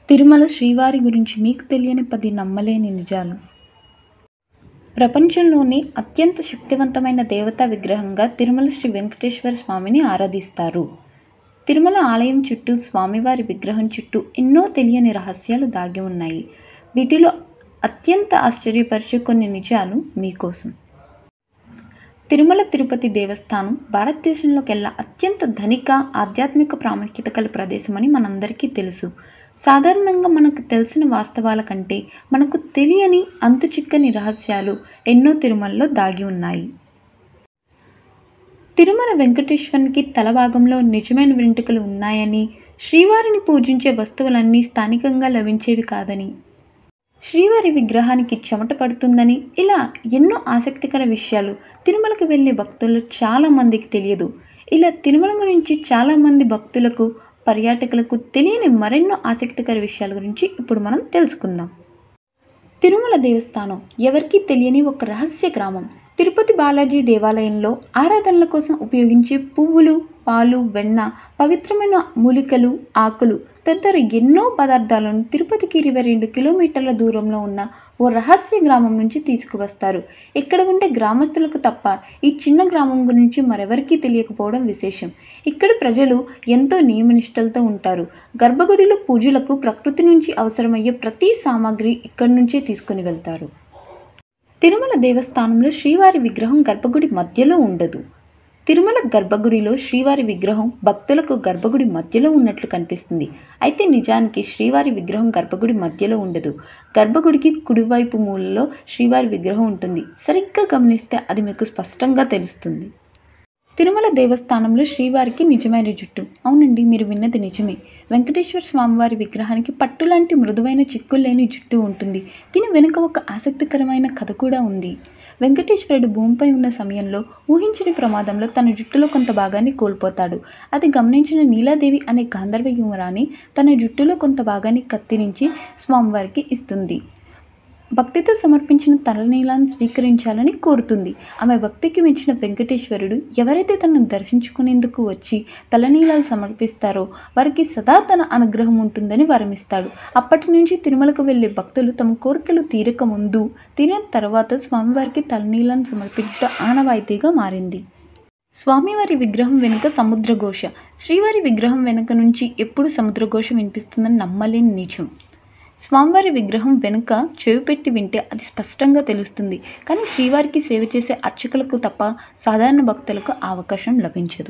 తిరుమల శ్రీవారి గురించి మీకు తెలియని పది నమ్మలేని నిజాలు ప్రపంచంలోనే అత్యంత శక్తివంతమైన దేవతా విగ్రహంగా తిరుమల శ్రీ వెంకటేశ్వర స్వామిని ఆరాధిస్తారు తిరుమల ఆలయం చుట్టూ స్వామివారి విగ్రహం చుట్టూ ఎన్నో తెలియని రహస్యాలు దాగి ఉన్నాయి వీటిలో అత్యంత ఆశ్చర్యపరిచే కొన్ని నిజాలు మీకోసం తిరుమల తిరుపతి దేవస్థానం భారతదేశంలోకెల్లా అత్యంత ధనిక ఆధ్యాత్మిక ప్రాముఖ్యత గల ప్రదేశమని మనందరికీ తెలుసు సాధారణంగా మనకు తెలిసిన వాస్తవాల కంటే మనకు తెలియని అంతుచిక్కని రహస్యాలు ఎన్నో తిరుమలలో దాగి ఉన్నాయి తిరుమల వెంకటేశ్వరునికి తల భాగంలో నిజమైన వెంట్రుకలు ఉన్నాయని శ్రీవారిని పూజించే వస్తువులన్నీ స్థానికంగా లభించేవి కాదని శ్రీవారి విగ్రహానికి చెమట పడుతుందని ఇలా ఎన్నో ఆసక్తికర విషయాలు తిరుమలకు వెళ్ళే భక్తులు చాలామందికి తెలియదు ఇలా తిరుమల గురించి చాలామంది భక్తులకు పర్యాటకులకు తెలియని మరెన్నో ఆసక్తికర విషయాల గురించి ఇప్పుడు మనం తెలుసుకుందాం తిరుమల దేవస్థానం ఎవరికీ తెలియని ఒక రహస్య గ్రామం తిరుపతి బాలాజీ దేవాలయంలో ఆరాధనల కోసం ఉపయోగించే పువ్వులు పాలు వెన్న పవిత్రమైన మూలికలు ఆకులు తదితర ఎన్నో పదార్థాలను తిరుపతికి ఇరవై రెండు కిలోమీటర్ల దూరంలో ఉన్న ఓ రహస్య గ్రామం నుంచి తీసుకువస్తారు ఇక్కడ ఉండే గ్రామస్తులకు తప్ప ఈ చిన్న గ్రామం గురించి మరెవరికీ తెలియకపోవడం విశేషం ఇక్కడ ప్రజలు ఎంతో నియమనిష్టలతో ఉంటారు గర్భగుడిలో పూజలకు ప్రకృతి నుంచి అవసరమయ్యే ప్రతి సామాగ్రి ఇక్కడి నుంచే తీసుకుని వెళ్తారు తిరుమల దేవస్థానంలో శ్రీవారి విగ్రహం గర్భగుడి మధ్యలో ఉండదు తిరుమల గర్భగుడిలో శ్రీవారి విగ్రహం భక్తులకు గర్భగుడి మధ్యలో ఉన్నట్లు కనిపిస్తుంది అయితే నిజానికి శ్రీవారి విగ్రహం గర్భగుడి మధ్యలో ఉండదు గర్భగుడికి కుడివైపు మూలలో శ్రీవారి విగ్రహం ఉంటుంది సరిగ్గా గమనిస్తే అది మీకు స్పష్టంగా తెలుస్తుంది తిరుమల దేవస్థానంలో శ్రీవారికి నిజమైన జుట్టు అవునండి మీరు విన్నది నిజమే వెంకటేశ్వర స్వామివారి విగ్రహానికి పట్టులాంటి మృదువైన చిక్కులు లేని జుట్టు ఉంటుంది దీని వెనుక ఒక ఆసక్తికరమైన కథ కూడా ఉంది వెంకటేశ్వరుడు భూమిపై ఉన్న సమయంలో ఊహించని ప్రమాదంలో తన జుట్టులో కొంత భాగాన్ని కోల్పోతాడు అది గమనించిన నీలాదేవి అనే గాంధర్వ యువరాణి తన జుట్టులో కొంత భాగాన్ని కత్తిరించి స్వామివారికి ఇస్తుంది భక్తితో సమర్పించిన తలనీలాన్ని స్వీకరించాలని కోరుతుంది ఆమె భక్తికి మెచ్చిన వెంకటేశ్వరుడు ఎవరైతే తనను దర్శించుకునేందుకు వచ్చి తలనీలాలు సమర్పిస్తారో వారికి సదా తన అనుగ్రహం ఉంటుందని వరమిస్తాడు అప్పటి నుంచి తిరుమలకు వెళ్ళే భక్తులు తమ కోరికలు తీరక ముందు తీరిన తర్వాత స్వామివారికి తలనీలాన్ని సమర్పించడం ఆనవాయితీగా మారింది స్వామివారి విగ్రహం వెనుక సముద్రఘోష శ్రీవారి విగ్రహం వెనుక నుంచి ఎప్పుడు సముద్రఘోష వినిపిస్తుందని నమ్మలేని నిజం స్వామివారి విగ్రహం వెనుక చెవి పెట్టి వింటే అది స్పష్టంగా తెలుస్తుంది కానీ శ్రీవారికి సేవ చేసే అర్చకులకు తప్ప సాధారణ భక్తులకు ఆ అవకాశం లభించదు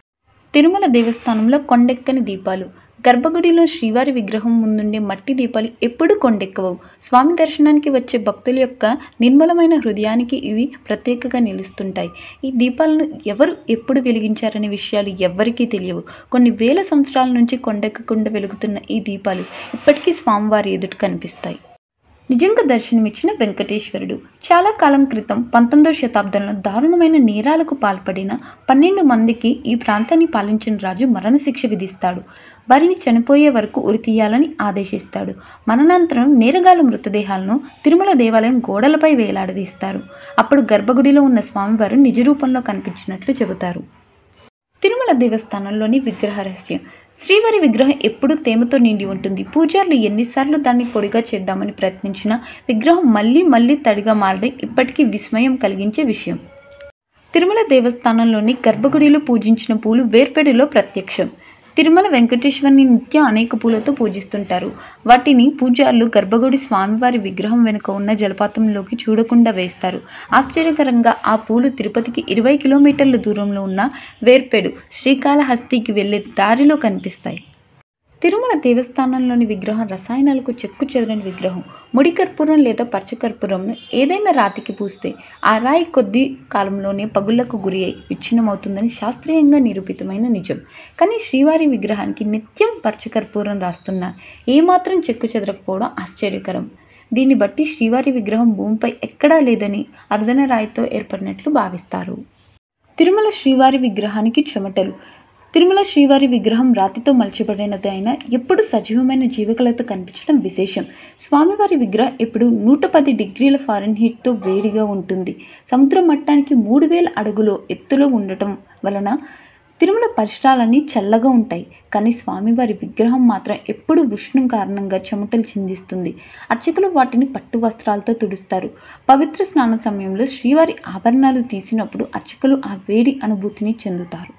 తిరుమల దేవస్థానంలో కొండెక్కని దీపాలు గర్భగుడిలో శ్రీవారి విగ్రహం ముందుండే మట్టి దీపాలు ఎప్పుడూ కొండెక్కవు స్వామి దర్శనానికి వచ్చే భక్తుల యొక్క నిర్మలమైన హృదయానికి ఇవి ప్రత్యేకగా నిలుస్తుంటాయి ఈ దీపాలను ఎవరు ఎప్పుడు వెలిగించారనే విషయాలు ఎవ్వరికీ తెలియవు కొన్ని వేల సంవత్సరాల నుంచి కొండెక్కకుండా వెలుగుతున్న ఈ దీపాలు ఇప్పటికీ స్వామివారి ఎదుట కనిపిస్తాయి నిజంగా దర్శనమిచ్చిన వెంకటేశ్వరుడు చాలా కాలం క్రితం పంతొమ్మిదవ శతాబ్దంలో దారుణమైన నేరాలకు పాల్పడిన పన్నెండు మందికి ఈ ప్రాంతాన్ని పాలించిన రాజు మరణశిక్ష విధిస్తాడు వారిని చనిపోయే వరకు ఉరితీయాలని ఆదేశిస్తాడు మరణాంతరం నేరగాల మృతదేహాలను తిరుమల దేవాలయం గోడలపై వేలాడదీస్తారు అప్పుడు గర్భగుడిలో ఉన్న స్వామివారు నిజ రూపంలో కనిపించినట్లు చెబుతారు తిరుమల దేవస్థానంలోని విగ్రహ రహస్యం శ్రీవారి విగ్రహం ఎప్పుడూ తేమతో నిండి ఉంటుంది పూజారులు ఎన్నిసార్లు దాన్ని పొడిగా చేద్దామని ప్రయత్నించినా విగ్రహం మళ్ళీ మళ్ళీ తడిగా మారడం ఇప్పటికీ విస్మయం కలిగించే విషయం తిరుమల దేవస్థానంలోని గర్భగుడిలో పూజించిన పూలు వేర్పెడిలో ప్రత్యక్షం తిరుమల వెంకటేశ్వరుని నిత్యం అనేక పూలతో పూజిస్తుంటారు వాటిని పూజారులు గర్భగుడి స్వామివారి విగ్రహం వెనుక ఉన్న జలపాతంలోకి చూడకుండా వేస్తారు ఆశ్చర్యకరంగా ఆ పూలు తిరుపతికి ఇరవై కిలోమీటర్ల దూరంలో ఉన్న వేర్పెడు శ్రీకాళహస్తికి వెళ్లే దారిలో కనిపిస్తాయి తిరుమల దేవస్థానంలోని విగ్రహం రసాయనాలకు చెక్కు చెదరని విగ్రహం ముడి కర్పూరం లేదా పచ్చకర్పూరంను ఏదైనా రాతికి పూస్తే ఆ రాయి కొద్ది కాలంలోనే పగుళ్లకు గురి అయి విచ్ఛిన్నమవుతుందని శాస్త్రీయంగా నిరూపితమైన నిజం కానీ శ్రీవారి విగ్రహానికి నిత్యం పచ్చకర్పూరం రాస్తున్నా ఏమాత్రం చెక్కు చెదరకపోవడం ఆశ్చర్యకరం దీన్ని బట్టి శ్రీవారి విగ్రహం భూమిపై ఎక్కడా లేదని అరుదన రాయితో ఏర్పడినట్లు భావిస్తారు తిరుమల శ్రీవారి విగ్రహానికి చెమటలు తిరుమల శ్రీవారి విగ్రహం రాతితో మలచబడినది అయినా ఎప్పుడు సజీవమైన జీవకలతో కనిపించడం విశేషం స్వామివారి విగ్రహం ఎప్పుడు నూట పది డిగ్రీల ఫారెన్హీట్తో వేడిగా ఉంటుంది సముద్ర మట్టానికి మూడు వేల అడుగులో ఎత్తులో ఉండటం వలన తిరుమల పరిసరాలన్నీ చల్లగా ఉంటాయి కానీ స్వామివారి విగ్రహం మాత్రం ఎప్పుడూ ఉష్ణం కారణంగా చెమటలు చిందిస్తుంది అర్చకులు వాటిని పట్టు వస్త్రాలతో తుడుస్తారు పవిత్ర స్నాన సమయంలో శ్రీవారి ఆభరణాలు తీసినప్పుడు అర్చకులు ఆ వేడి అనుభూతిని చెందుతారు